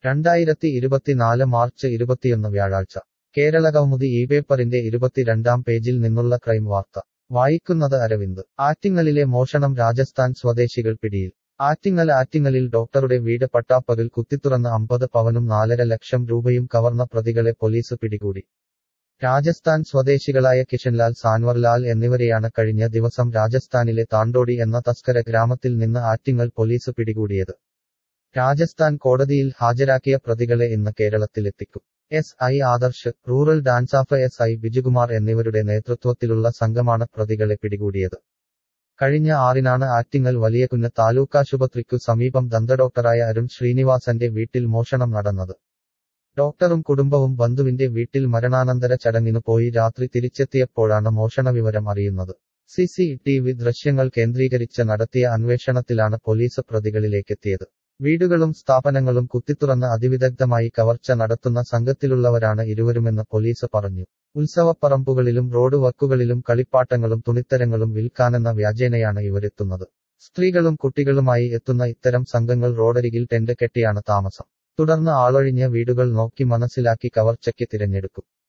രണ്ടായിരത്തി ഇരുപത്തിനാല് മാർച്ച് ഇരുപത്തിയൊന്ന് വ്യാഴാഴ്ച കേരളകൗമുദി ഈ പേപ്പറിന്റെ ഇരുപത്തിരണ്ടാം പേജിൽ നിന്നുള്ള ക്രൈം വാർത്ത വായിക്കുന്നത് അരവിന്ദ് ആറ്റിങ്ങലിലെ മോഷണം രാജസ്ഥാൻ സ്വദേശികൾ പിടിയിൽ ആറ്റിങ്ങൽ ആറ്റിങ്ങലിൽ ഡോക്ടറുടെ വീട് പട്ടാപ്പകൽ കുത്തിത്തുറന്ന് അമ്പത് പവനും നാലര ലക്ഷം രൂപയും കവർന്ന പ്രതികളെ പോലീസ് പിടികൂടി രാജസ്ഥാൻ സ്വദേശികളായ കിഷൻലാൽ സാൻവർലാൽ എന്നിവരെയാണ് കഴിഞ്ഞ ദിവസം രാജസ്ഥാനിലെ താണ്ടോടി എന്ന തസ്കര ഗ്രാമത്തിൽ നിന്ന് ആറ്റിങ്ങൽ പോലീസ് പിടികൂടിയത് രാജസ്ഥാൻ കോടതിയിൽ ഹാജരാക്കിയ പ്രതികളെ ഇന്ന് കേരളത്തിലെത്തിക്കും S I Adarsh rural DANSAF S I Bijukumar എന്നിവരുടെ നേതൃത്വത്തിലുള്ള സംഘമാണ് പ്രതികളെ പിടികൂടിയത് കഴിഞ്ഞ ആറിനാണ് ആറ്റിങ്ങൽ വലിയകുന്ന് താലൂക്കാശുപത്രിക്കു സമീപം ദന്തഡോക്ടറായ അരുൺ ശ്രീനിവാസന്റെ വീട്ടിൽ മോഷണം നടന്നത് ഡോക്ടറും കുടുംബവും ബന്ധുവിന്റെ വീട്ടിൽ മരണാനന്തര ചടങ്ങിനു പോയി രാത്രി തിരിച്ചെത്തിയപ്പോഴാണ് മോഷണ വിവരം അറിയുന്നത് സി സി ടി വി ദൃശ്യങ്ങൾ കേന്ദ്രീകരിച്ച് നടത്തിയ അന്വേഷണത്തിലാണ് പോലീസ് പ്രതികളിലേക്കെത്തിയത് വീടുകളും സ്ഥാപനങ്ങളും കുത്തിത്തുറന്ന് അതിവിദഗ്ധമായി കവർച്ച നടത്തുന്ന സംഘത്തിലുള്ളവരാണ് ഇരുവരുമെന്ന് പോലീസ് പറഞ്ഞു ഉത്സവപ്പറമ്പുകളിലും റോഡ് വർക്കുകളിലും കളിപ്പാട്ടങ്ങളും തുണിത്തരങ്ങളും വിൽക്കാനെന്ന വ്യാജേനയാണ് ഇവരെത്തുന്നത് സ്ത്രീകളും കുട്ടികളുമായി എത്തുന്ന ഇത്തരം സംഘങ്ങൾ റോഡരികിൽ ടെന്റ് കെട്ടിയാണ് താമസം തുടർന്ന് ആളൊഴിഞ്ഞ വീടുകൾ നോക്കി മനസ്സിലാക്കി കവർച്ചയ്ക്ക് തിരഞ്ഞെടുക്കും